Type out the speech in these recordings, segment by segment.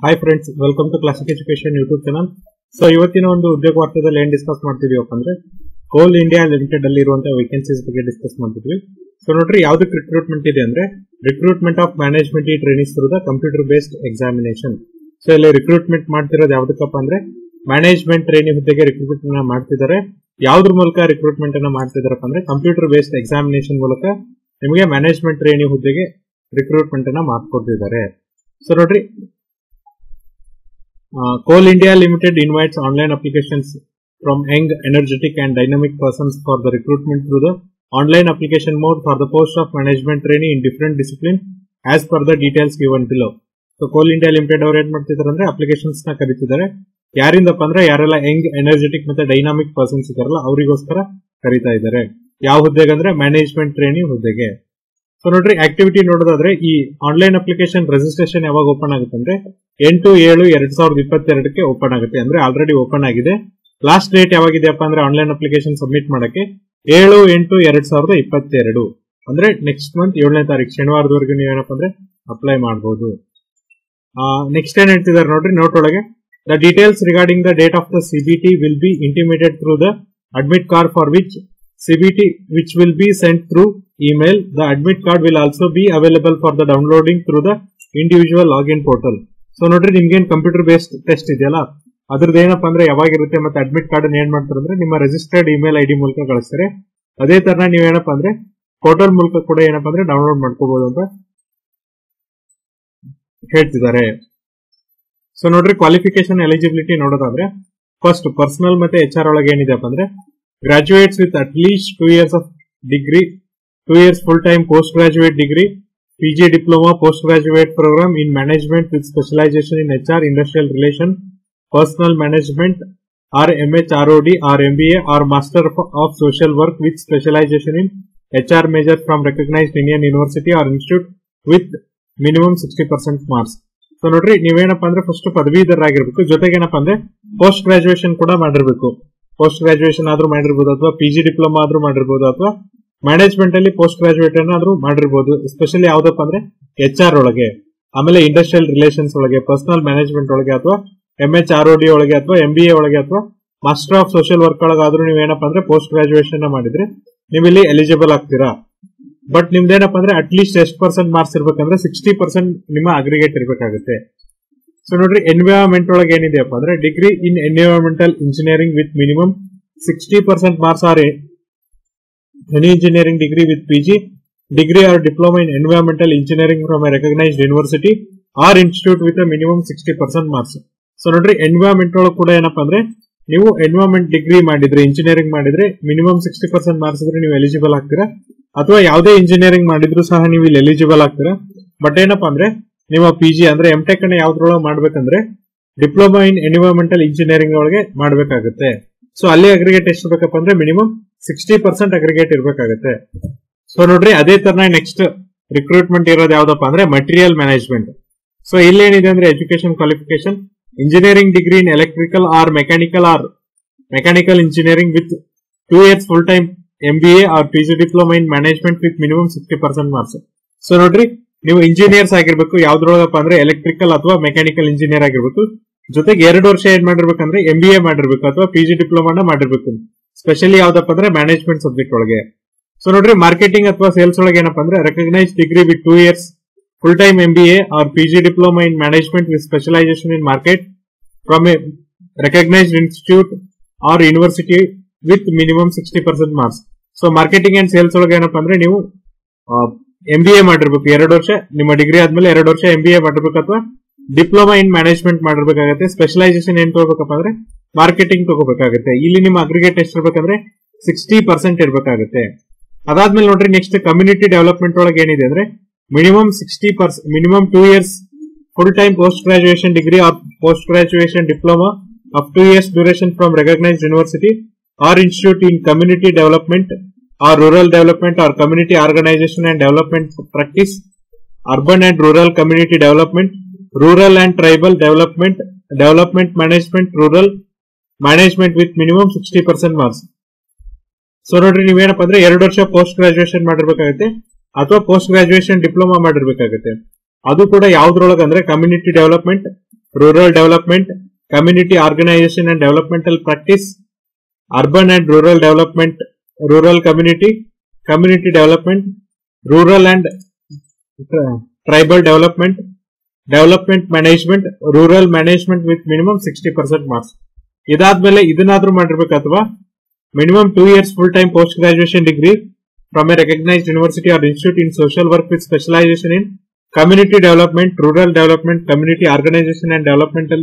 Hi friends welcome to classic education YouTube channel so ಇವತ್ತಿನ ಒಂದು ಉದ್ಯೋಗ ವಾರ್ತೆದಲ್ಲಿ ಏನ್ ಡಿಸ್ಕಸ್ ಮಾಡ್ತಿದೀವಪ್ಪ ಅಂದ್ರೆ ಕೋಲ್ ಇಂಡಿಯಾ ಲಿಮಿಟೆಡ್ ಅಲ್ಲಿ ಇರುವಂತಹ ವೇಕೆನ್ಸೀಸ್ ಬಗ್ಗೆ ಡಿಸ್ಕಸ್ ಮಾಡ್ತಿದ್ವಿ ಸೊ ನೋಡ್ರಿ ಯಾವ್ದಕ್ಕೆ ರಿಕ್ರೂಟ್ಮೆಂಟ್ ಇದೆ ಅಂದ್ರೆ ರಿಕ್ರೂಟ್ಮೆಂಟ್ ಆಫ್ ಮ್ಯಾನೇಜ್ಮೆಂಟ್ ಈ trainings through the computer based examination so ಇಲ್ಲಿ ರಿಕ್ರೂಟ್ಮೆಂಟ್ ಮಾಡ್ತಿರೋದು ಯಾವ್ದಕ್ಕಪ್ಪ ಅಂದ್ರೆ ಮ್ಯಾನೇಜ್ಮೆಂಟ್ ಟ್ರೈನಿಂಗ್ ಹುದ್ದೆಗೆ ರಿಕ್ರೂಟ್ಮೆಂಟ್ ಮಾಡ್ತಿದ್ದಾರೆ ಯಾವ್ದ್ರ ಮೂಲಕ ರಿಕ್ರೂಟ್ಮೆಂಟ್ ಅನ್ನ ಮಾಡ್ತಿದಾರಪ್ಪ ಅಂದ್ರೆ ಕಂಪ್ಯೂಟರ್ ಬೇಸ್ಡ್ ಎಕ್ಸಾಮಿನೇಷನ್ ಮೂಲಕ ನಿಮಗೆ ಮ್ಯಾನೇಜ್ಮೆಂಟ್ ಟ್ರೈನಿಂಗ್ ಹುದ್ದೆಗೆ ರಿಕ್ರೂಟ್ಮೆಂಟ್ ಅನ್ನ ಮಾಡ್ಕೊಡ್ತಿದ್ದಾರೆ ಸೊ ನೋಡ್ರಿ Coal India limited invites online applications from young energetic and dynamic persons for the recruitment through the online application mode for the post of management training in different discipline as per the details given below so Coal India limited ಅವ್ರು ಏನ್ ಮಾಡ್ತಿದ್ದಾರೆ ಅಂದ್ರೆ applications ನ ಕರೀತಿದ್ದಾರೆ ಯಾರಿಂದಪ್ಪ ಅಂದ್ರೆ ಯಾರೆಲ್ಲ young energetic ಮತ್ತೆ dynamic persons ಇದಾರಲ್ಲ ಅವರಿಗೋಸ್ಕರ ಕರೀತಾ ಇದ್ದಾರೆ ಯಾವ ಹುದ್ದೆಗೆ ಅಂದ್ರೆ ಮ್ಯಾನೇಜ್ಮೆಂಟ್ ಟ್ರೈನಿಂಗ್ ಹುದ್ದೆಗೆ ಸೊ ನೋಡ್ರಿ ಆಕ್ಟಿವಿಟಿ ನೋಡೋದಾದ್ರೆ ಈ ಆನ್ಲೈನ್ ಅಪ್ಲಿಕೇಶನ್ ರಿಜಿಸ್ಟ್ರೇಷನ್ ಯಾವಾಗ ಓಪನ್ ಆಗುತ್ತೆ ಅಂದ್ರೆ ಎಂಟು ಏಳು ಎರಡ್ ಸಾವಿರದ ಇಪ್ಪತ್ತೆರಡಕ್ಕೆ ಓಪನ್ ಆಗುತ್ತೆ ಅಂದ್ರೆ ಆಲ್ರೆಡಿ ಓಪನ್ ಆಗಿದೆ ಲಾಸ್ಟ್ ಡೇಟ್ ಯಾವಾಗಿದೆಯಪ್ಪ ಅಂದ್ರೆ ಆನ್ಲೈನ್ ಅಪ್ಲಿಕೇಶನ್ ಸಬ್ಮಿಟ್ ಮಾಡಕ್ಕೆ ಏಳು ಎಂಟು ಎರಡ್ ಸಾವಿರದ ಇಪ್ಪತ್ತೆರಡು ಅಂದ್ರೆ ನೆಕ್ಸ್ಟ್ ಮಂತ್ ಏಳನೇ ತಾರೀಕು ಶನಿವಾರದವರೆಗೂ ನೀವೇನಪ್ಪ ಅಂದ್ರೆ ಅಪ್ಲೈ ಮಾಡಬಹುದು ನೆಕ್ಸ್ಟ್ ಏನ್ ಹೇಳ್ತಿದ್ದಾರೆ ನೋಡ್ರಿ ನೋಟ್ ಒಳಗೆ the details regarding the date of the CBT will be intimated through the admit card for which CBT which will be sent through email the admit card will also be available for the downloading through the individual login portal so ನೋಡ್ರಿ ನಿಮ್ಗೇನ್ computer based test ಇದೆಯಲ್ಲ ಅದ್ರದ್ದು ಏನಪ್ಪಾ ಅಂದ್ರೆ ಯಾವಾಗಿರುತ್ತೆ ಮತ್ತೆ admit card ಏನ್ ಮಾಡ್ತಾರೆ ಅಂದ್ರೆ ನಿಮ್ಮ ರಿಜಿಸ್ಟರ್ಡ್ ಇಮೇಲ್ ಐಡಿ ಮೂಲಕ ಕಳಿಸ್ತಾರೆ ಅದೇ ತರ ನೀವೇನಪ್ಪ ಅಂದ್ರೆ ಪೋರ್ಟಲ್ ಮೂಲಕ ಕೂಡ ಏನಪ್ಪಾ ಅಂದ್ರೆ ಡೌನ್ಲೋಡ್ ಮಾಡ್ಕೋಬಹುದು ಅಂತ ಹೇಳ್ತಿದ್ದಾರೆ ಸೊ ನೋಡ್ರಿ ಕ್ವಾಲಿಫಿಕೇಶನ್ ಎಲಿಜಿಬಿಲಿಟಿ ನೋಡೋದಾದ್ರೆ ಫಸ್ಟ್ ಪರ್ಸನಲ್ ಮತ್ತೆ ಎಚ್ ಆರ್ ಒಳಗೆ ಏನಿದೆಪ್ಪ ಅಂದ್ರೆ graduates with at least two years of degree two years full time post graduate degree PG diploma post graduate program in management with specialisation in H R industrial relation personal management or M H R O D or M B A or master of social work with specialisation in H R major from recognized Indian university or institute with minimum sixty percent marks so ನೋಡ್ರಿ ನೀವೇನಪ್ಪ ಅಂದ್ರೆ first ಪದವೀಧರಾಗಿರ್ಬೇಕು ಜೊತೆಗೆ ಏನಪ್ಪಾ ಅಂದ್ರೆ post graduation ಕೂಡ ಮಾಡಿರ್ಬೇಕು post graduation ಆದ್ರೂ ಮಾಡಿರ್ಬೋದು ಅಥವಾ ಪಿಜಿ ಡಿಪ್ಲೊಮಾ ಆದ್ರೂ ಮಾಡಿರ್ಬೋದು ಅಥವಾ ಮ್ಯಾನೇಜ್ಮೆಂಟ್ ಅಲ್ಲಿ ಪೋಸ್ಟ್ ಗ್ರಾಜುಯೇಟ್ ಆದ್ರೂ ಮಾಡಿರ್ಬೋದು ಎಸ್ಪೆಷಲಿ ಯಾವ್ದಪ್ಪ ಅಂದ್ರೆ ಎಚ್ ಆರ್ ಒಳಗೆ ಆಮೇಲೆ ಇಂಡಸ್ಟ್ರಿಯಲ್ ರಿಲೇಷನ್ಸ್ ಒಳಗೆ ಪರ್ಸನಲ್ ಮ್ಯಾನೇಜ್ಮೆಂಟ್ ಒಳಗೆ ಅಥವಾ M H R O D ಒಳಗೆ ಅಥವಾ ಎಂ ಬಿ ಎ ಒಳಗೆ ಅಥವಾ ಮಾಸ್ಟರ್ ಆಫ್ ಸೋಷಿಯಲ್ ವರ್ಕ್ ಒಳಗಾದ್ರೂ ನೀವೇನಪ್ಪ ಅಂದ್ರೆ ಪೋಸ್ಟ್ ಗ್ರಾಜುಯೇಷನ್ ಮಾಡಿದ್ರೆ ನೀವು ಇಲ್ಲಿ ಎಲಿಜಿಬಲ್ ಆಗ್ತೀರಾ ಬಟ್ ನಿಮ್ದೇನಪ್ಪ ಅಂದ್ರೆ ಅಟ್ಲೀಸ್ಟ್ ಎಷ್ಟು ಪರ್ಸೆಂಟ್ ಮಾರ್ಕ್ಸ್ ಇರ್ಬೇಕಂದ್ರೆ ಸಿಕ್ಸ್ಟಿ ಪರ್ಸೆಂಟ್ ನಿಮ್ಮ ಅಗ್ರಿಗೇಟ್ ಇರಬೇಕಾಗುತ್ತೆ ಸೊ ನೋಡ್ರಿ ಎನ್ವಿರಾನ್ಮೆಂಟ್ ಒಳಗೆ ಏನಿದೆಯಪ್ಪ ಅಂದ್ರೆ degree in environmental engineering with minimum sixty percent marks or any engineering degree with PG degree or diploma in environmental engineering from a recognised university or institute with minimum sixty percent marks so ನೋಡ್ರಿ environment ಒಳಗೆ ಕೂಡ ಏನಪ್ಪಾ ಅಂದ್ರೆ ನೀವು environment degree ಮಾಡಿದ್ರೆ engineering ಮಾಡಿದ್ರೆ minimum sixty percent marks ಇದ್ರೆ ನೀವು ಎಲಿಜಿಬಲ್ ಆಗ್ತೀರಾ ಅಥವಾ ಯಾವುದೇ ಇಂಜಿನಿಯರಿಂಗ್ ಮಾಡಿದ್ರು ಸಹ ನೀವು ಇಲ್ಲಿ ಎಲಿಜಿಬಲ್ ಆಗ್ತೀರಾ ಬಟ್ ಏನಪ್ಪಾ ಅಂದ್ರೆ ನಿಮ್ಮ ಪಿ ಜಿ ಅಂದ್ರೆ ಎಂ ಟೆಕ್ ಅನ್ನ ಯಾವ್ದ್ರೊಳಗೆ ಮಾಡ್ಬೇಕಂದ್ರೆ ಡಿಪ್ಲೊಮಾ ಇನ್ ಎನ್ವಿರಾನ್ಮೆಂಟಲ್ ಇಂಜಿನಿಯರಿಂಗ್ ಒಳಗೆ ಮಾಡಬೇಕಾಗುತ್ತೆ ಸೊ ಅಲ್ಲಿ ಅಗ್ರಿಗೇಟ್ ಎಷ್ಟು ಬೇಕಪ್ಪ ಅಂದ್ರೆ ಮಿನಿಮಮ್ ಸಿಕ್ಸ್ಟಿ ಪರ್ಸೆಂಟ್ ಅಗ್ರಿಗೇಟ್ ಇರಬೇಕಾಗುತ್ತೆ ಸೊ ನೋಡ್ರಿ ಅದೇ ತರ ನೆಕ್ಸ್ಟ್ ರಿಕ್ರೂಟ್ಮೆಂಟ್ ಇರೋದು ಯಾವ್ದಪ್ಪ ಅಂದ್ರೆ ಮಟೀರಿಯಲ್ ಮ್ಯಾನೇಜ್ಮೆಂಟ್ ಸೊ ಇಲ್ಲೇನಿದೆ ಅಂದ್ರೆ education qualification engineering degree in electrical or mechanical or mechanical engineering with two years full time M B A or P G diploma in management with minimum sixty percent marks so ನೋಡ್ರಿ ನೀವು engineers ಆಗಿರ್ಬೇಕು ಯಾವ್ದ್ರೊಳಗಪ್ಪ ಅಂದ್ರೆ electrical ಅಥವಾ mechanical engineer ಆಗಿರ್ಬೇಕು ಜೊತೆಗೆ ಎರಡು ವರ್ಷ ಏನ್ ಮಾಡಿರ್ಬೇಕಂದ್ರೆ ಎಂ ಬಿ ಎ ಮಾಡಿರ್ಬೇಕು ಅಥವಾ ಪಿ ಜಿ ಡಿಪ್ಲೊಮಾನ ಮಾಡಿರ್ಬೇಕು ಸ್ಪೆಷಲಿ ಯಾವ್ದಪ್ಪ ಅಂದ್ರೆ ಮ್ಯಾನೇಜ್ಮೆಂಟ್ ಸಬ್ಜೆಕ್ಟ್ ಒಳಗೆ ಸೊ ನೋಡ್ರಿ ಮಾರ್ಕೆಟಿಂಗ್ ಅಥವಾ ಸೇಲ್ಸ್ ಒಳಗೆ ಏನಪ್ಪಾ ಅಂದ್ರೆ recognise degree with two years full time M B A or P G diploma in management with specialisation in market from a recognised institute or university with minimum sixty percent marks so marketing and sales ಒಳಗೆ ಏನಪ್ಪಾ ಅಂದ್ರೆ ನೀವು M B A ಮಾಡಿರ್ಬೇಕು ಎರಡು ವರ್ಷ ನಿಮ್ಮ degree ಆದ್ಮೇಲೆ ಎರಡು ವರ್ಷ ಎಂ ಬಿ ಎ ಮಾಡಿರ್ಬೇಕು ಅಥವಾ ಡಿಪ್ಲೊಮಾ ಇನ್ ಮ್ಯಾನೇಜ್ಮೆಂಟ್ ಮಾಡಿರ್ಬೇಕಾಗುತ್ತೆ ಸ್ಪೆಷಲೈಸೇಷನ್ ಏನ್ ತಗೋಬೇಕಪ್ಪ ಅಂದ್ರೆ ಮಾರ್ಕೆಟಿಂಗ್ ತಗೋಬೇಕಾಗುತ್ತೆ ಇಲ್ಲಿ ನಿಮ್ಮ ಅಗ್ರಿಗೇಟ್ ಎಷ್ಟು ಇರ್ಬೇಕಂದ್ರೆ ಸಿಕ್ಸ್ಟಿ ಪರ್ಸೆಂಟ್ ಇರ್ಬೇಕಾಗುತ್ತೆ ಅದಾದ್ಮೇಲೆ ನೋಡ್ರಿ ನೆಕ್ಸ್ಟ್ ಕಮ್ಯುನಿಟಿ ಡೆವಲಪ್ಮೆಂಟ್ ಒಳಗೆ ಏನಿದೆ ಅಂದ್ರೆ minimum sixty percent minimum two years full time post graduation degree or post graduation diploma of two years duration from recognised university or institute in community development or rural development or community organisation and development practice urban and rural community development rural and tribal development development management rural management with minimum sixty percent marks so ನೋಡ್ರಿ ನೀವೇನಪ್ಪ ಅಂದ್ರೆ ಎರಡು ವರ್ಷ post graduation ಮಾಡಿರ್ಬೇಕಾಗುತ್ತೆ ಅಥವಾ post graduation diploma ಮಾಡಿರ್ಬೇಕಾಗುತ್ತೆ ಅದು ಕೂಡ ಯಾವ್ದ್ರೊಳಗೆ ಅಂದ್ರೆ community development rural development community organisation and developmental practice urban and rural development rural community community development rural and tribal development development management rural management with minimum sixty percent marks ಇದಾದ್ಮೇಲೆ ಇದನ್ನಾದ್ರೂ ಮಾಡಿರ್ಬೇಕು ಅಥವಾ minimum two years full time post graduation degree from a recognised university or institute in social work with specialisation in community development rural development community organisation and developmental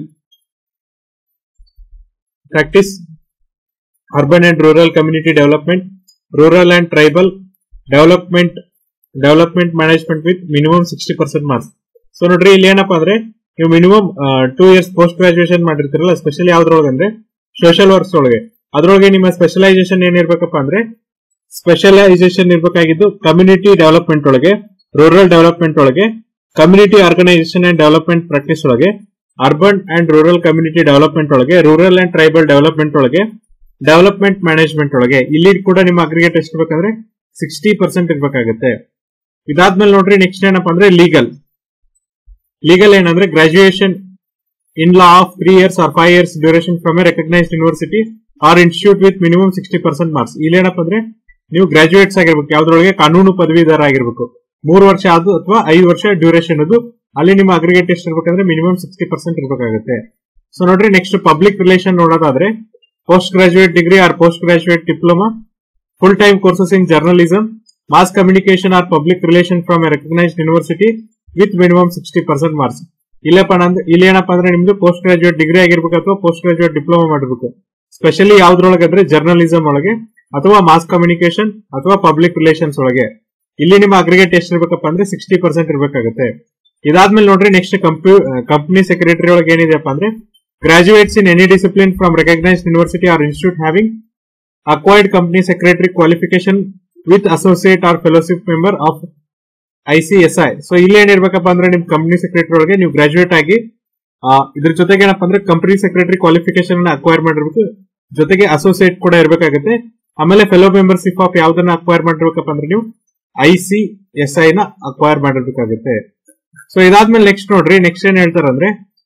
practice urban and rural community development rural and tribal development development management with minimum sixty percent marks so ನೋಡ್ರಿ ಇಲ್ಲಿ ಏನಪ್ಪಾ ಅಂದ್ರೆ ನೀವು minimum two years post graduation ಮಾಡಿರ್ತೀರಲ್ಲ specially ಯಾವ್ದ್ರೊಳಗೆ ಅಂದ್ರೆ social works ಒಳಗೆ ಅದ್ರೊಳಗೆ ನಿಮ್ಮ ಸ್ಪೆಷಲೈಸೇಷನ್ ಏನಿರ್ಬೇಕಪ್ಪ ಅಂದ್ರೆ ಸ್ಪೆಷಲೈಸೇಷನ್ ಇರ್ಬೇಕಾಗಿದ್ದು ಕಮ್ಯುನಿಟಿ ಡೆವಲಪ್ಮೆಂಟ್ ಒಳಗೆ ರೂರಲ್ ಡೆವಲಪ್ಮೆಂಟ್ ಒಳಗೆ community organisation and development practice ಒಳಗೆ urban and rural community development ಒಳಗೆ ರೂರಲ್ ಅಂಡ್ ಟ್ರೈಬಲ್ ಡೆವಲಪ್ಮೆಂಟ್ ಒಳಗೆ ಡೆವಲಪ್ಮೆಂಟ್ ಮ್ಯಾನೇಜ್ಮೆಂಟ್ ಒಳಗೆ ಇಲ್ಲಿ ಕೂಡ ನಿಮ್ಮ ಅಗ್ರಿಗೇಟ್ ಎಷ್ಟು ಬೇಕಂದ್ರೆ ಸಿಕ್ಸ್ಟಿ ಪರ್ಸೆಂಟ್ ಇರ್ಬೇಕಾಗುತ್ತೆ ಇದಾದ್ಮೇಲೆ ನೋಡ್ರಿ ನೆಕ್ಸ್ಟ್ ಏನಪ್ಪಾ ಅಂದ್ರೆ ಲೀಗಲ್ ಲೀಗಲ್ ಏನಂದ್ರೆ graduation in law of three years or five years duration from a recognised university or institute with minimum sixty percent marks ಇಲ್ಲಿ ಏನಪ್ಪ ಅಂದ್ರೆ ನೀವು ಗ್ರಾಜುಯೇಟ್ಸ್ ಆಗಿರ್ಬೇಕು ಯಾವ್ದ್ರೊಳಗೆ ಕಾನೂನು ಪದವೀಧರ ಆಗಿರ್ಬೇಕು ಮೂರು ವರ್ಷ ಆದ ಅಥವಾ ಐದು ವರ್ಷ ಡ್ಯೂರೇಷನ್ ಅದು ಅಲ್ಲಿ ನಿಮ್ಮ ಅಗ್ರಿಗೇಟ್ ಎಷ್ಟು ಇರ್ಬೇಕಂದ್ರೆ ಮಿನಿಮಮ್ ಸಿಕ್ಸ್ಟಿ ಪರ್ಸೆಂಟ್ ಇರ್ಬೇಕಾಗುತ್ತೆ ಸೊ ನೋಡ್ರಿ ನೆಕ್ಸ್ಟ್ ಪಬ್ಲಿಕ್ ರಿಲೇಷನ್ ನೋಡೋದಾದ್ರೆ post graduate degree or post graduate diploma full time courses in journalism mass communication or public relation from a recognised university with minimum sixty percent marks ಇಲ್ಲಪ್ಪ ಅಂದ್ರೆ ಇಲ್ಲಿ ಏನಪ್ಪಾ ಅಂದ್ರೆ ನಿಮ್ದು post graduate degree ಆಗಿರ್ಬೇಕು ಅಥವಾ post graduate diploma ಮಾಡಿರ್ಬೇಕು specially ಯಾವ್ದ್ರೊಳಗೆ ಅಂದ್ರೆ ಜರ್ನಲಿಸಮ್ ಒಳಗೆ ಅಥವಾ ಮಾಸ್ ಕಮ್ಯುನಿಕೇಶನ್ ಅಥವಾ ಪಬ್ಲಿಕ್ ರಿಲೇಷನ್ಸ್ ಒಳಗೆ ಇಲ್ಲಿ ನಿಮ್ಮ ಅಗ್ರಿಗೇಟ್ ಎಷ್ಟು ಇರ್ಬೇಕಪ್ಪ ಅಂದ್ರೆ ಸಿಕ್ಸ್ಟಿ ಪರ್ಸೆಂಟ್ ಇರ್ಬೇಕಾಗುತ್ತೆ ಇದಾದ್ಮೇಲೆ ನೋಡ್ರಿ ನೆಕ್ಸ್ಟ್ ಕಂಪ್ಯೂ ಕಂಪನಿ ಸೆಕ್ರೆಟರಿ ಒಳಗೆ ಏನಿದೆಯಪ್ಪ ಅಂದ್ರೆ graduates in any discipline from recognised university or institute having acquired company secretary qualification with associate or fellowship member of ICSI so ಇಲ್ಲಿ ಏನಿರ್ಬೇಕಪ್ಪ ಅಂದ್ರೆ ನಿಮ್ ಕಂಪನಿ ಸೆಕ್ರೆಟರಿ ಒಳಗೆ ನೀವು ಗ್ರಾಜುಯೇಟ್ ಆಗಿ ಆ, ಇದ್ರ ಜೊತೆಗೆ ಏನಪ್ಪ ಅಂದ್ರೆ ಕಂಪನಿ ಸೆಕ್ರೆಟರಿ ಕ್ವಾಲಿಫಿಕೇಶನ್ ಅನ್ನ ಅಕ್ವೈರ್ ಮಾಡಿರ್ಬೇಕು ಜೊತೆಗೆ ಅಸೋಸಿಯೇಟ್ ಕೂಡ ಇರ್ಬೇಕಾಗುತ್ತೆ ಆಮೇಲೆ ಫೆಲೋ ಮೆಂಬರ್ಶಿಪ್ ಆಫ್ ಯಾವ್ದನ್ನ ಅಕ್ವೈರ್ ಮಾಡಿರ್ಬೇಕಪ್ಪ ಅಂದ್ರೆ ನೀವು ಐ ಸಿ ಎಸ್ ಐ ನ ಅಕ್ವೈರ್ ಮಾಡಿರ್ಬೇಕಾಗುತ್ತೆ ಸೊ ಇದಾದ್ಮೇಲೆ ನೆಕ್ಸ್ಟ್ ನೋಡ್ರಿ ನೆಕ್ಸ್ಟ್ ಏನ್ ಹೇಳ್ತಾರಂದ್ರೆ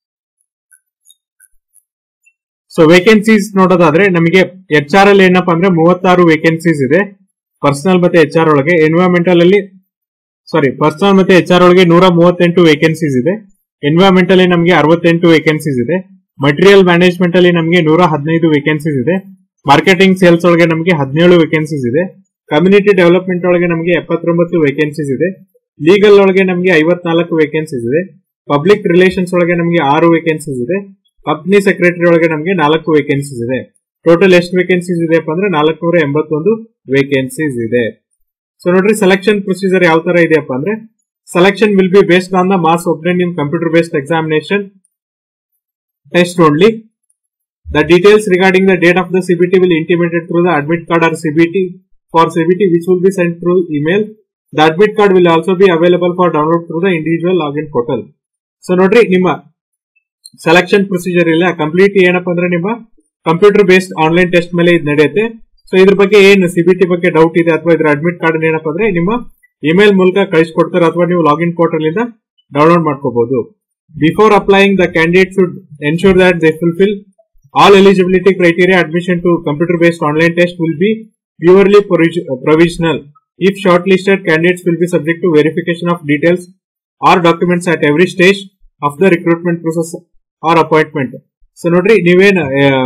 ಸೊ ವೇಕೆನ್ಸೀಸ್ ನೋಡೋದಾದ್ರೆ ನಮಗೆ ಎಚ್ ಆರ್ ಅಲ್ಲಿ ಏನಪ್ಪಾ ಅಂದ್ರೆ ಮೂವತ್ತಾರು ವೇಕೆನ್ಸೀಸ್ ಇದೆ ಪರ್ಸನಲ್ ಮತ್ತೆ ಎಚ್ ಆರ್ ಒಳಗೆ ಎನ್ವೈರನ್ಮೆಂಟಲ್ ಅಲ್ಲಿ ಸಾರಿ ಪರ್ಸನಲ್ ಮತ್ತೆ ಎಚ್ ಆರ್ ಒಳಗೆ ನೂರ ಮೂವತ್ತೆಂಟು ವೇಕೆನ್ಸೀಸ್ ಇದೆ ಎನ್ವೈರನ್ಮೆಂಟಲ್ ಅಲ್ಲಿ ನಮಗೆ ಅರವತ್ತೆಂಟು ವೇಕೆನ್ಸೀಸ್ ಇದೆ ಮಟೀರಿಯಲ್ ಮ್ಯಾನೇಜ್ಮೆಂಟ್ ಅಲ್ಲಿ ನಮಗೆ ನೂರ ಹದಿನೈದು ವೇಕೆನ್ಸೀಸ್ ಇದೆ ಮಾರ್ಕೆಟಿಂಗ್ ಸೇಲ್ಸ್ ಒಳಗೆ ನಮಗೆ ಹದಿನೇಳು ವೇಕೆನ್ಸೀಸ್ ಇದೆ ಕಮ್ಯುನಿಟಿ ಡೆವಲಪ್ಮೆಂಟ್ ಒಳಗೆ ನಮಗೆ ಎಪ್ಪತ್ತೊಂಬತ್ತು ವೇಕೆನ್ಸೀಸ್ ಇದೆ ಲೀಗಲ್ ಒಳಗೆ ನಮಗೆ ಐವತ್ನಾಲ್ಕು ವೇಕೆನ್ಸೀಸ್ ಇದೆ ಪಬ್ಲಿಕ್ ರಿಲೇಷನ್ಸ್ ಒಳಗೆ ನಮಗೆ ಆರು ವೇಕೆನ್ಸೀಸ್ ಇದೆ ಕಂಪನಿ ಸೆಕ್ರೆಟರಿ ಒಳಗೆ ನಮಗೆ ನಾಲ್ಕು ವೇಕೆನ್ಸೀಸ್ ಇದೆ ಟೋಟಲ್ ಎಷ್ಟು ವೇಕೆನ್ಸೀಸ್ ಇದೆಯಪ್ಪ ಅಂದ್ರೆ ನಾಲ್ಕುನೂರ ಎಂಬತ್ತೊಂದು ವೇಕೆನ್ಸೀಸ್ ಇದೆ ಸೊ ನೋಡ್ರಿ ಸೆಲೆಕ್ಷನ್ ಪ್ರೊಸೀಜರ್ ಯಾವ ತರ ಇದೆಯಪ್ಪ ಅಂದ್ರೆ selection will be based on the marks obtained in computer based examination test only the details regarding the date of the cbt will intimated through the admit card or cbt for cbt which will be sent through email the admit card will also be available for download through the individual login portal so ನೋಡ್ರಿ ನಿಮ್ಮ selection procedure ಇಲ್ಲ complete ಏನಪ್ಪಾ ಅಂದ್ರೆ ನಿಮ್ಮ computer based online test ಮೇಲೆ ಇದು ನಡೆಯುತ್ತೆ so ಇದ್ರ ಬಗ್ಗೆ ಏನು ಸಿಬಿಟಿ ಬಗ್ಗೆ ಡೌಟ್ ಇದೆ ಅಥವಾ ಇದ್ರ ಅಡ್ಮಿಟ್ ಕಾರ್ಡ್ ಏನಪ್ಪಾ ಅಂದ್ರೆ ನಿಮ್ಮ ಇಮೇಲ್ ಮೂಲಕ ಕಳಿಸ್ಕೊಡ್ತಾರೆ ಅಥವಾ ನೀವು ಲಾಗಿನ್ ಪೋರ್ಟಲ್ ಇಂದ ಡೌನ್ಲೋಡ್ ಮಾಡ್ಕೋಬಹುದು before applying the candidate should ensure that they fulfil all eligibility criteria admission to computer based online test will be purely provisional if shortlisted candidates will be subject to verification of details or documents at every stage of the recruitment process or appointment so ನೋಡ್ರಿ ನೀವೇನ್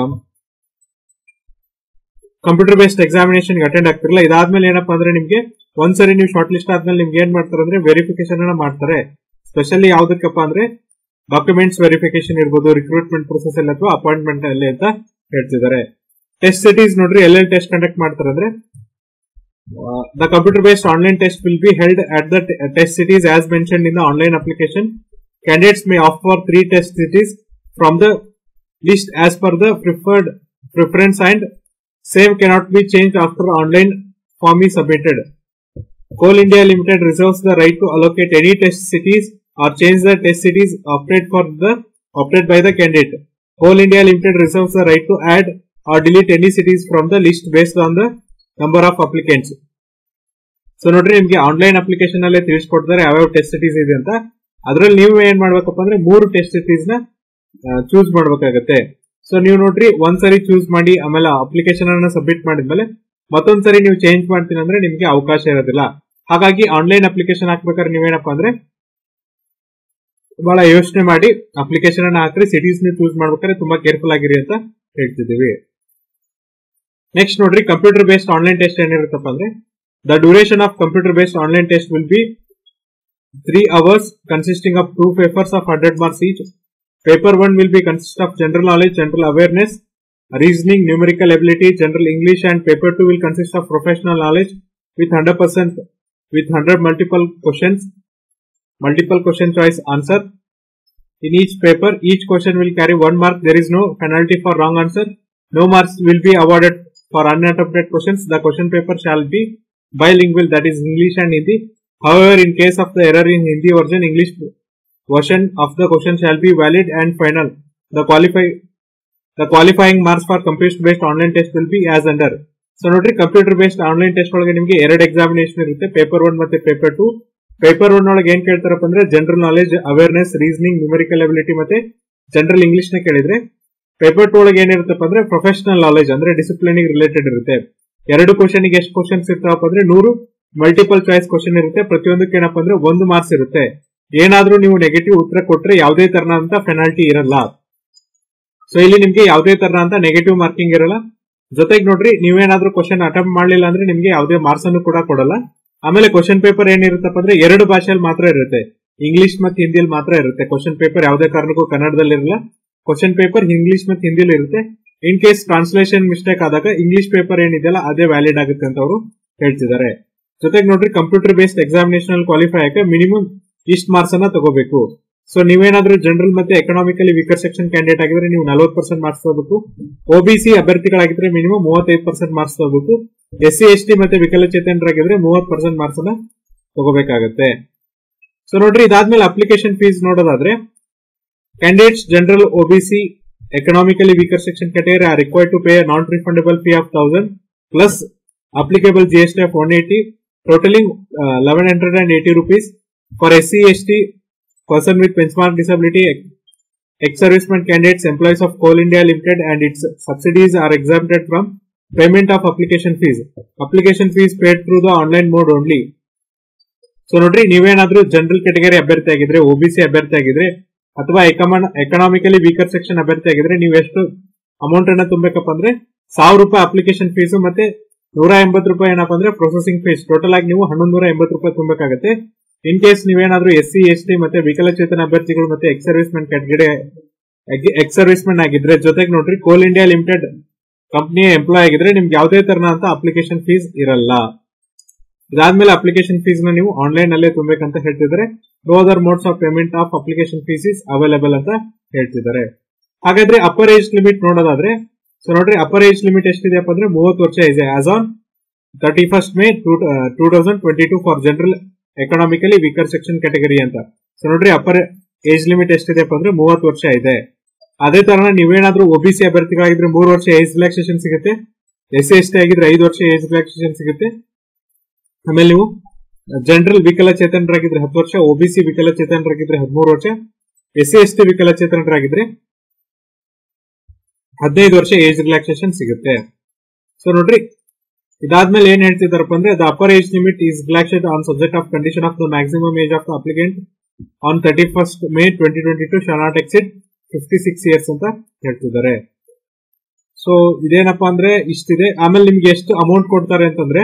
computer based examination attend ಆಗ್ತಿರಲ್ಲ ಇದಾದ್ಮೇಲೆ ಏನಪ್ಪಾ ಅಂದ್ರೆ ನಿಮ್ಗೆ ಒಂದ್ಸರಿ ನೀವು short list ಆದ್ಮೇಲೆ ನಿಮ್ಗೆ ಏನ್ ಮಾಡ್ತಾರೆ ಅಂದ್ರೆ ವೆರಿಫಿಕೇಶನ್ ಅನ್ನ ಮಾಡ್ತಾರೆ ಸ್ಪೆಷಲಿ ಯಾವ್ದಕ್ಕಪ್ಪ ಅಂದ್ರೆ ಡಾಕ್ಯುಮೆಂಟ್ಸ್ ವೆರಿಫಿಕೇಶನ್ ಇರ್ಬೋದು ರಿಕ್ರೂಟ್ಮೆಂಟ್ ಪ್ರೊಸೆಸ್ ಅಲ್ಲಿ ಅಥವಾ ಅಪಾಯಿಂಟ್ಮೆಂಟ್ ಅಲ್ಲಿ ಅಂತ ಹೇಳ್ತಿದ್ದಾರೆ ಟೆಸ್ಟ್ ಸಿಟೀಸ್ ನೋಡ್ರಿ ಎಲ್ಲೆಲ್ಲಿ ಟೆಸ್ಟ್ ಕಂಡಕ್ಟ್ ಮಾಡ್ತಾರೆ ಅಂದ್ರೆ the computer based online test will be held at the test cities as mention in the online application candidates may opt for three test cities from the list as per the preferred preference and same cannot be changed after online form is submitted. Coal India Limited reserves the right to allocate any test cities or change the test cities opted for the opted by the candidate. Coal India Limited reserves the right to add or delete any cities from the list based on the number of applicants. So ನೋಡ್ರಿ ನಿಮ್ಗೆ online application ಅಲ್ಲೇ ತಿಳಿಸ್ಕೊಡ್ತಾರೆ ಯಾವ್ಯಾವ test cities ಇದೆ ಅಂತ ಅದ್ರಲ್ಲಿ ನೀವು ಏನ್ ಮಾಡ್ಬೇಕಪ್ಪ ಅಂದ್ರೆ ಮೂರು ಟೆಸ್ಟ್ ಸಿಟೀಸ್ ನ ಚೂಸ್ ಮಾಡ್ಬೇಕಾಗತ್ತೆ ಸೊ ನೀವು ನೋಡ್ರಿ ಒಂದ್ಸರಿ ಚೂಸ್ ಮಾಡಿ ಆಮೇಲೆ ಅಪ್ಲಿಕೇಶನ್ ಅನ್ನ ಸಬ್ಮಿಟ್ ಮಾಡಿದ್ಮೇಲೆ ಮತ್ತೊಂದ್ಸರಿ ನೀವು ಚೇಂಜ್ ಮಾಡ್ತೀನಿ ಅಂದ್ರೆ ನಿಮ್ಗೆ ಅವಕಾಶ ಇರೋದಿಲ್ಲ ಹಾಗಾಗಿ ಆನ್ಲೈನ್ ಅಪ್ಲಿಕೇಶನ್ ಹಾಕ್ಬೇಕಾದ್ರೆ ನೀವೇನಪ್ಪಾ ಅಂದ್ರೆ ಬಹಳ ಯೋಚನೆ ಮಾಡಿ ಅಪ್ಲಿಕೇಶನ್ ಅನ್ನ ಹಾಕ್ರಿ ಸಿಟೀಸ್ ನ ಚೂಸ್ ಮಾಡ್ಬೇಕಾದ್ರೆ ತುಂಬಾ ಕೇರ್ಫುಲ್ ಆಗಿರಿ ಅಂತ ಹೇಳ್ತಿದ್ದೀವಿ ನೆಕ್ಸ್ಟ್ ನೋಡ್ರಿ ಕಂಪ್ಯೂಟರ್ ಬೇಸ್ಡ್ ಆನ್ಲೈನ್ ಟೆಸ್ಟ್ ಏನಿರುತ್ತಪ್ಪ ಅಂದ್ರೆ the duration of computer based online test will be three hours consisting of two papers of hundred marks each paper one will be consist of general knowledge general awareness reasoning, numerical ability, general English, and paper two will consist of professional knowledge with 100% with 100 multiple questions, multiple question choice answer. In each paper, each question will carry one mark. There is no penalty for wrong answer. No marks will be awarded for unattempted questions. The question paper shall be bilingual, that is English and Hindi. However, in case of the error in Hindi version, English version of the question shall be valid and final. The qualify the qualifying marks for computer based online test will be as under so ನೋಡ್ರಿ computer based online test ಒಳಗೆ ನಿಮಗೆ ಎರಡು examination ಇರುತ್ತೆ paper one ಮತ್ತೆ paper two paper one ಒಳಗೆ ಏನ್ ಕೇಳ್ತಾರಪ್ಪ ಅಂದ್ರೆ general knowledge awareness reasoning numerical ability ಮತ್ತೆ ಜನರಲ್ ಇಂಗ್ಲಿಷ್ ನ ಕೇಳಿದ್ರೆ ಪೇಪರ್ ಟು ಒಳಗೆ ಏನಿರುತ್ತಪ್ಪ ಅಂದ್ರೆ ಪ್ರೊಫೆಷನಲ್ ನಾಲೆಜ್ ಅಂದ್ರೆ ಡಿಸಿಪ್ಲಿನ್ ರಿಲೇಟೆಡ್ ಇರುತ್ತೆ ಎರಡು ಕ್ವಶನ್ ಗೆ ಎಷ್ಟು ಕ್ವಶನ್ಸ್ ಇರ್ತಾವಪ್ಪ ಅಂದ್ರೆ ನೂರು ಮಲ್ಟಿಪಲ್ ಚಾಯ್ಸ್ ಕ್ವಶನ್ ಇರುತ್ತೆ ಪ್ರತಿಯೊಂದಕ್ಕೆ ಏನಪ್ಪ ಅಂದ್ರೆ ಒಂದು ಮಾರ್ಕ್ಸ್ ಇರುತ್ತೆ ಏನಾದ್ರೂ ನೀವು ನೆಗೆಟಿವ್ ಉತ್ತರ ಕೊಟ್ರೆ ಯಾವುದೇ ತರನಾದಂತ ಪೆನಾಲ್ಟಿ ಇರಲ್ಲ ಸೊ ಇಲ್ಲಿ ನಿಮ್ಗೆ ಯಾವುದೇ ತರ ಅಂತ ನೆಗೆಟಿವ್ ಮಾರ್ಕಿಂಗ್ ಇರಲ್ಲ ಜೊತೆಗೆ ನೋಡ್ರಿ ನೀವೇನಾದ್ರೂ ಕ್ವಶನ್ ಅಟೆಂಪ್ಟ್ ಮಾಡ್ಲಿಲ್ಲ ಅಂದ್ರೆ ನಿಮ್ಗೆ ಯಾವುದೇ ಮಾರ್ಕ್ಸ್ ಅನ್ನು ಕೂಡ ಕೊಡಲ್ಲ ಆಮೇಲೆ ಕ್ವಶನ್ ಪೇಪರ್ ಏನಿರುತ್ತಪ್ಪ ಅಂದ್ರೆ ಎರಡು ಭಾಷೆಯಲ್ಲಿ ಮಾತ್ರ ಇರುತ್ತೆ ಇಂಗ್ಲಿಷ್ ಮತ್ತೆ ಹಿಂದಿಲಿ ಮಾತ್ರ ಇರುತ್ತೆ ಕ್ವಶನ್ ಪೇಪರ್ ಯಾವುದೇ ಕಾರಣಕ್ಕೂ ಕನ್ನಡದಲ್ಲಿ ಇರಲ್ಲ ಕ್ವಶನ್ ಪೇಪರ್ ಇಂಗ್ಲಿಷ್ ಮತ್ತೆ ಹಿಂದಿಲಿ ಇರುತ್ತೆ ಇನ್ ಕೇಸ್ ಟ್ರಾನ್ಸ್ಲೇಷನ್ ಮಿಸ್ಟೇಕ್ ಆದಾಗ ಇಂಗ್ಲಿಷ್ ಪೇಪರ್ ಏನಿದೆಯಲ್ಲ ಅದೇ ವ್ಯಾಲಿಡ್ ಆಗುತ್ತೆ ಅಂತ ಅವರು ಹೇಳ್ತಿದ್ದಾರೆ ಜೊತೆಗೆ ನೋಡ್ರಿ ಕಂಪ್ಯೂಟರ್ ಬೇಸ್ಡ್ ಎಕ್ಸಾಮಿನೇಷನ್ ಕ್ವಾಲಿಫೈ ಆಗ ಮಿನಿಮಮ್ ಇಷ್ಟ ಮಾರ್ಕ್ಸ್ ಅನ್ನ ತಗೋಬೇಕು ಸೊ ನೀವೇನಾದ್ರೂ ಜನರಲ್ ಮತ್ತೆ ಎಕನಾಮಿಕಲಿ ವೀಕರ್ ಸೆಕ್ಷನ್ ಕ್ಯಾಂಡಿಡೇಟ್ ಆಗಿದ್ರೆ ನೀವು ನಲವತ್ತು ಪರ್ಸೆಂಟ್ ಮಾರ್ಕ್ಸ್ ತಗೋಬೇಕು ಒಬಿಸಿ ಅಭ್ಯರ್ಥಿಗಳಾಗಿದ್ರೆ ಮಿನಿಮಮ್ ಮೂವತ್ತೈದು ಪರ್ಸೆಂಟ್ ಮಾರ್ಕ್ಸ್ ತಗೋಬೇಕು ಎಸ್ ಸಿ ಎಸ್ ಟಿ ಮತ್ತೆ ವಿಕಲಚೇತನರಾಗಿದ್ರೆ ಮೂವತ್ತು ಪರ್ಸೆಂಟ್ ಮಾರ್ಕ್ಸ್ ಅನ್ನ ತಗೋಬೇಕಾಗತ್ತೆ ಸೊ ನೋಡ್ರಿ ಇದಾದ್ಮೇಲೆ ಅಪ್ಲಿಕೇಶನ್ ಫೀಸ್ ನೋಡೋದಾದ್ರೆ candidates general OBC economically weaker section category are required to pay a non-refundable fee of 1000 plus applicable GST of 180 totaling uh, 1180 rupees for SC ST person with benchmark disability ex-servicemen candidates employees of Coal India Limited and its subsidiaries are exempted from payment of application fees application fees paid through the online mode only so ನೋಡ್ರಿ ನೀವೇನಾದ್ರೂ general category ಅಭ್ಯರ್ಥಿ ಆಗಿದ್ರೆ OBC ಅಭ್ಯರ್ಥಿ ಆಗಿದ್ರೆ ಅಥವಾ economically weaker section ಅಭ್ಯರ್ಥಿ ಆಗಿದ್ರೆ ನೀವು ಎಷ್ಟು ಅಮೌಂಟ್ ಅನ್ನ ತುಂಬಬೇಕಪ್ಪ ಅಂದ್ರೆ ಸಾವಿರ ರೂಪಾಯಿ ಅಪ್ಲಿಕೇಶನ್ ಫೀಸ್ ಮತ್ತೆ ನೂರ ಎಂಬತ್ತು ರೂಪಾಯಿ ಏನಪ್ಪ ಅಂದ್ರೆ ಪ್ರೊಸೆಸಿಂಗ್ ಫೀಸ್ ಟೋಟಲ್ ಆಗಿ ನೀವು ಹನ್ನೊಂದು ನೂರ ಎಂಬತ್ತು ರೂಪಾಯಿ ತುಂಬಬೇಕಾಗತ್ತೆ ಇನ್ ಕೇಸ್ ನೀವೇನಾದ್ರೂ ಎಸ್ ಸಿ ಎಸ್ ಟಿ ಮತ್ತೆ ವಿಕಲಚೇತನ ಅಭ್ಯರ್ಥಿಗಳು ಮತ್ತೆ ex servicemen category ex servicemen ಆಗಿದ್ರೆ ಜೊತೆಗೆ ನೋಡ್ರಿ ಕೋಲ್ ಇಂಡಿಯಾ ಲಿಮಿಟೆಡ್ ಕಂಪ್ನಿಯ ಎಂಪ್ಲಾಯ್ ಆಗಿದ್ರೆ ನಿಮ್ಗೆ ಯಾವುದೇ ತರನ ಅಂತ ಅಪ್ಲಿಕೇಶನ್ ಫೀಸ್ ಇರಲ್ಲ ಇದಾದ್ಮೇಲೆ ಅಪ್ಲಿಕೇಶನ್ ಫೀಸ್ ನ ನೀವು ಆನ್ಲೈನ್ ಅಲ್ಲೇ ತುಂಬಬೇಕಂತ ಹೇಳ್ತಿದ್ದಾರೆ no other modes of payment of application fees is available ಅಂತ ಹೇಳ್ತಿದ್ದಾರೆ ಹಾಗಾದ್ರೆ ಅಪ್ಪರ್ ಏಜ್ ಲಿಮಿಟ್ ನೋಡೋದಾದ್ರೆ ಸೊ ನೋಡ್ರಿ ಅಪ್ಪರ್ ಏಜ್ ಲಿಮಿಟ್ ಎಷ್ಟಿದೆಯಪ್ಪ ಅಂದ್ರೆ ಮೂವತ್ತು ವರ್ಷ ಇದೆ as on thirty first May two thousand twenty two for general economically weaker section category ಅಂತ ಸೊ ನೋಡ್ರಿ ಅಪ್ಪರ್ ಏಜ್ ಲಿಮಿಟ್ ಎಷ್ಟಿದೆಯಪ್ಪ ಅಂದ್ರೆ ಮೂವತ್ತು ವರ್ಷ ಇದೆ ಅದೇ ತರ ನೀವೇನಾದ್ರೂ ಒಬಿಸಿ ಅಭ್ಯರ್ಥಿಗಳಾಗಿದ್ರೆ ಮೂರು ವರ್ಷ ಏಜ್ ರಿಲ್ಯಾಕ್ಸೇಷನ್ ಸಿಗುತ್ತೆ ಎಸ್ ಸಿ ಎಸ್ ಟಿ ಆಗಿದ್ರೆ ಐದು ವರ್ಷ ಏಜ್ ರಿಲ್ಯಾಕ್ಸೇಷನ್ ಸಿಗುತ್ತೆ ಆಮೇಲೆ ನೀವು ಜನರಲ್ ವಿಕಲಚೇತನರಾಗಿದ್ರೆ ಹತ್ತು ವರ್ಷ ಒಬಿಸಿ ವಿಕಲಚೇತನರಾಗಿದ್ರೆ ಹದಿಮೂರು ವರ್ಷ ಎಸ್ ಸಿ ಎಸ್ ಟಿ ವಿಕಲಚೇತನರಾಗಿದ್ರೆ ಹದಿನೈದು ವರ್ಷ ಏಜ್ ರಿಲ್ಯಾಕ್ಸೇಷನ್ ಸಿಗುತ್ತೆ ಸೊ ನೋಡ್ರಿ ಇದಾದ್ಮೇಲೆ ಏನ್ ಹೇಳ್ತಿದಾರಪ್ಪ ಅಂದ್ರೆ the upper age limit is relaxed on subject of condition of the maximum age of the applicant on thirty first May twenty twenty two shall not exceed fifty six years ಅಂತ ಹೇಳ್ತಿದ್ದಾರೆ so ಇದೇನಪ್ಪಾ ಅಂದ್ರೆ ಇಷ್ಟಿದೆ ಆಮೇಲೆ ನಿಮ್ಗೆ ಎಷ್ಟು amount ಕೊಡ್ತಾರೆ ಅಂತಂದ್ರೆ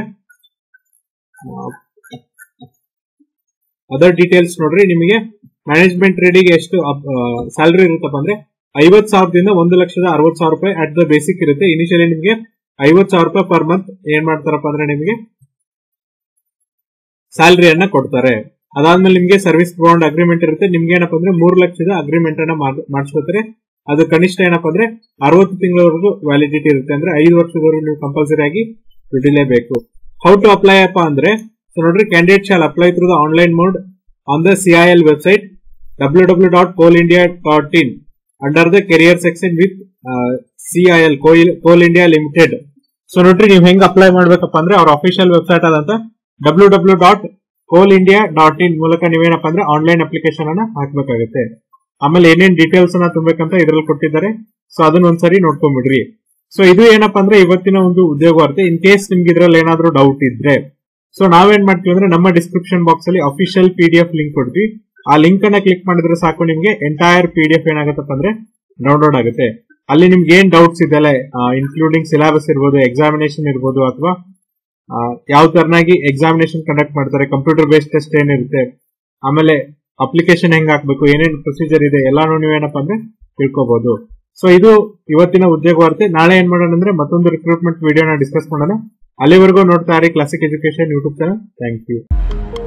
other details ನೋಡ್ರಿ ನಿಮಗೆ ಮ್ಯಾನೇಜ್ಮೆಂಟ್ ರೇಡಿಗೆ ಎಷ್ಟು ಸ್ಯಾಲರಿ ಇರುತ್ತಪ್ಪ ಅಂದ್ರೆ ಐವತ್ ಸಾವಿರದಿಂದ ಒಂದು ಲಕ್ಷದ ಅರವತ್ ಸಾವಿರ ರೂಪಾಯಿ ಅಟ್ ದ ಬೇಸಿಕ್ ಇರುತ್ತೆ ಇನಿಷಿಯಲಿ ನಿಮಗೆ ಐವತ್ ಸಾವಿರ ರೂಪಾಯಿ ಪರ್ ಮಂತ್ ಏನ್ ಮಾಡ್ತಾರಪ್ಪ ಅಂದ್ರೆ ನಿಮಗೆ ಸ್ಯಾಲರಿಯನ್ನ ಕೊಡ್ತಾರೆ ಅದಾದ್ಮೇಲೆ ನಿಮಗೆ ಸರ್ವಿಸ್ ಬಾಂಡ್ ಅಗ್ರಿಮೆಂಟ್ ಇರುತ್ತೆ ನಿಮ್ಗೆ ಏನಪ್ಪ ಅಂದ್ರೆ ಮೂರು ಲಕ್ಷದ ಅಗ್ರಿಮೆಂಟ್ ಅನ್ನ ಮಾಡಿಸ್ಕೊತಾರೆ ಅದು ಕನಿಷ್ಠ ಏನಪ್ಪ ಅಂದ್ರೆ ಅರವತ್ತು ತಿಂಗಳವರೆಗೂ ವ್ಯಾಲಿಡಿಟಿ ಇರುತ್ತೆ ಅಂದ್ರೆ ಐದು ವರ್ಷದವರೆಗೂ ನೀವು ಕಂಪಲ್ಸರಿ ಆಗಿ ದುಡಿಲೇಬೇಕು ಹೌ ಟು ಅಪ್ಲೈ ಅಪ್ಪ ಅಂದ್ರೆ ಸೊ ನೋಡ್ರಿ candidate shall apply through the online mode on the CIL website W W dot Coal India dot in under the career section with CIL Coal India limited so ನೋಡ್ರಿ ನೀವು ಹೆಂಗ್ apply ಮಾಡ್ಬೇಕಪ್ಪ ಅಂದ್ರೆ ಅವ್ರ official website ಆದಂತ W W dot Coal India dot in ಮೂಲಕ ನೀವೇನಪ್ಪ ಅಂದ್ರೆ ಆನ್ಲೈನ್ ಅಪ್ಲಿಕೇಶನ್ ಅನ್ನ ಹಾಕ್ಬೇಕಾಗುತ್ತೆ ಆಮೇಲೆ ಏನೇನ್ ಡೀಟೇಲ್ಸ್ ಅನ್ನ ತುಂಬಬೇಕಂತ ಇದ್ರಲ್ಲಿ ಕೊಟ್ಟಿದ್ದಾರೆ ಸೊ ಅದನ್ನ ಒಂದ್ಸರಿ ನೋಡ್ಕೊಂಡ್ಬಿಡ್ರಿ ಸೊ ಇದು ಏನಪ್ಪಾ ಅಂದ್ರೆ ಇವತ್ತಿನ ಒಂದು ಉದ್ಯೋಗ ವಾರ್ತೆ ಇನ್ ಕೇಸ್ ನಿಮ್ಗೆ ಇದ್ರಲ್ಲಿ ಏನಾದ್ರೂ ಡೌಟ್ ಇದ್ರೆ ಸೊ ನಾವೇನ್ ಮಾಡ್ತೀವಿ ಅಂದ್ರೆ ನಮ್ಮ ಡಿಸ್ಕ್ರಿಪ್ಷನ್ ಬಾಕ್ಸ್ ಅಲ್ಲಿ official P D F link ಕೊಡ್ತೀವಿ ಆ ಲಿಂಕ್ ಅನ್ನ ಕ್ಲಿಕ್ ಮಾಡಿದ್ರೆ ಸಾಕು ನಿಮ್ಗೆ ಎಂಟೈರ್ ಪಿ ಡಿ ಎಫ್ ಏನಾಗುತ್ತಪ್ಪ ಅಂದ್ರೆ ಡೌನ್ಲೋಡ್ ಆಗುತ್ತೆ ಅಲ್ಲಿ ನಿಮ್ಗೆ ಏನ್ ಡೌಟ್ಸ್ ಇದೆಲ್ಲ ಇನ್ಕ್ಲೂಡಿಂಗ್ ಸಿಲೆಬಸ್ ಇರ್ಬೋದು ಎಕ್ಸಾಮಿನೇಷನ್ ಇರ್ಬೋದು ಅಥವಾ ಯಾವ ತರನಾಗಿ ಎಕ್ಸಾಮಿನೇಷನ್ ಕಂಡಕ್ಟ್ ಮಾಡ್ತಾರೆ ಕಂಪ್ಯೂಟರ್ ಬೇಸ್ಡ್ ಟೆಸ್ಟ್ ಏನಿರುತ್ತೆ ಆಮೇಲೆ ಅಪ್ಲಿಕೇಶನ್ ಹೆಂಗ್ ಹಾಕ್ಬೇಕು ಏನೇನ್ ಪ್ರೊಸೀಜರ್ ಇದೆ ಎಲ್ಲಾನು ನೀವೇನಪ್ಪ ಅಂದ್ರೆ ತಿಳ್ಕೊಬಹುದು ಸೊ ಇದು ಇವತ್ತಿನ ಉದ್ಯೋಗ ವಾರ್ತೆ ನಾಳೆ ಏನ್ ಮಾಡೋಣ ಅಂದ್ರೆ ಮತ್ತೊಂದು ರಿಕ್ರೂಟ್ಮೆಂಟ್ ವಿಡಿಯೋನ ಡಿಸ್ಕಸ್ ಮಾಡೋಣ ಅಲ್ಲಿವರೆಗೂ ನೋಡ್ತಾ ಇರಿ classic education YouTube channel thank you